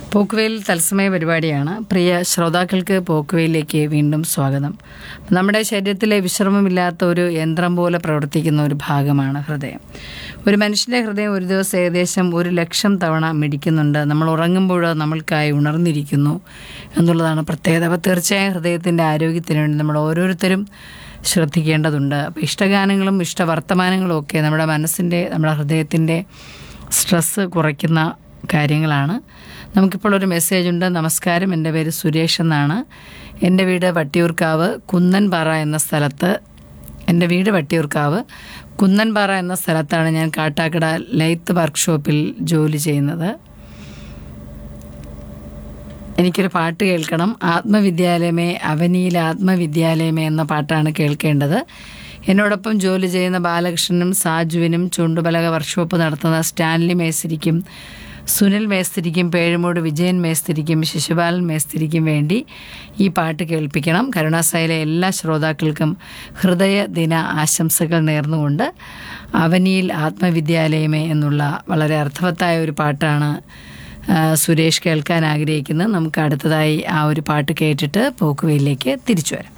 പോക്കുവെയിൽ തത്സമയ പരിപാടിയാണ് പ്രിയ ശ്രോതാക്കൾക്ക് പോക്കുവെയിലേക്ക് വീണ്ടും സ്വാഗതം നമ്മുടെ ശരീരത്തിലെ വിശ്രമമില്ലാത്ത ഒരു യന്ത്രം പോലെ പ്രവർത്തിക്കുന്ന ഒരു ഭാഗമാണ് ഹൃദയം ഒരു മനുഷ്യൻ്റെ ഹൃദയം ഒരു ദിവസം ഏകദേശം ഒരു ലക്ഷം തവണ മിടിക്കുന്നുണ്ട് നമ്മൾ ഉറങ്ങുമ്പോൾ നമ്മൾക്കായി ഉണർന്നിരിക്കുന്നു എന്നുള്ളതാണ് പ്രത്യേകത അപ്പോൾ തീർച്ചയായും ഹൃദയത്തിൻ്റെ ആരോഗ്യത്തിന് വേണ്ടി നമ്മൾ ഓരോരുത്തരും ശ്രദ്ധിക്കേണ്ടതുണ്ട് അപ്പോൾ ഇഷ്ടഗാനങ്ങളും ഇഷ്ടവർത്തമാനങ്ങളും ഒക്കെ നമ്മുടെ മനസ്സിൻ്റെ നമ്മുടെ ഹൃദയത്തിൻ്റെ സ്ട്രെസ്സ് കുറയ്ക്കുന്ന കാര്യങ്ങളാണ് നമുക്കിപ്പോൾ ഒരു മെസ്സേജ് ഉണ്ട് നമസ്കാരം എൻ്റെ പേര് സുരേഷ് എന്നാണ് എൻ്റെ വീട് വട്ടിയൂർക്കാവ് കുന്നൻപാറ എന്ന സ്ഥലത്ത് എൻ്റെ വീട് വട്ടിയൂർക്കാവ് കുന്നൻപാറ എന്ന സ്ഥലത്താണ് ഞാൻ കാട്ടാക്കട ലൈത്ത് വർക്ക്ഷോപ്പിൽ ജോലി ചെയ്യുന്നത് എനിക്കൊരു പാട്ട് കേൾക്കണം ആത്മവിദ്യാലയമേ അവനിയിൽ ആത്മവിദ്യാലയമേ എന്ന പാട്ടാണ് കേൾക്കേണ്ടത് എന്നോടൊപ്പം ജോലി ചെയ്യുന്ന ബാലകൃഷ്ണനും സാജുവിനും ചുണ്ടുപലക വർക്ക്ഷോപ്പ് നടത്തുന്ന സ്റ്റാൻലി മേസ്തിരിക്കും സുനിൽ മേസ്തിരിക്കും പേഴുമൂട് വിജയൻ മേസ്തിരിക്കും ശിശുപാലൻ മേസ്തിരിക്കും വേണ്ടി ഈ പാട്ട് കേൾപ്പിക്കണം കരുണാസായിലെ എല്ലാ ശ്രോതാക്കൾക്കും ഹൃദയ ദിന ആശംസകൾ നേർന്നുകൊണ്ട് അവനിയിൽ ആത്മവിദ്യാലയമേ എന്നുള്ള വളരെ അർത്ഥവത്തായ ഒരു പാട്ടാണ് ആ, സുരേഷ് കേൾക്കാൻ ആഗ്രഹിക്കുന്നത് നമുക്ക് അടുത്തതായി ആ ഒരു പാട്ട് കേട്ടിട്ട് പോക്കുവയിലേക്ക് തിരിച്ചു വരാം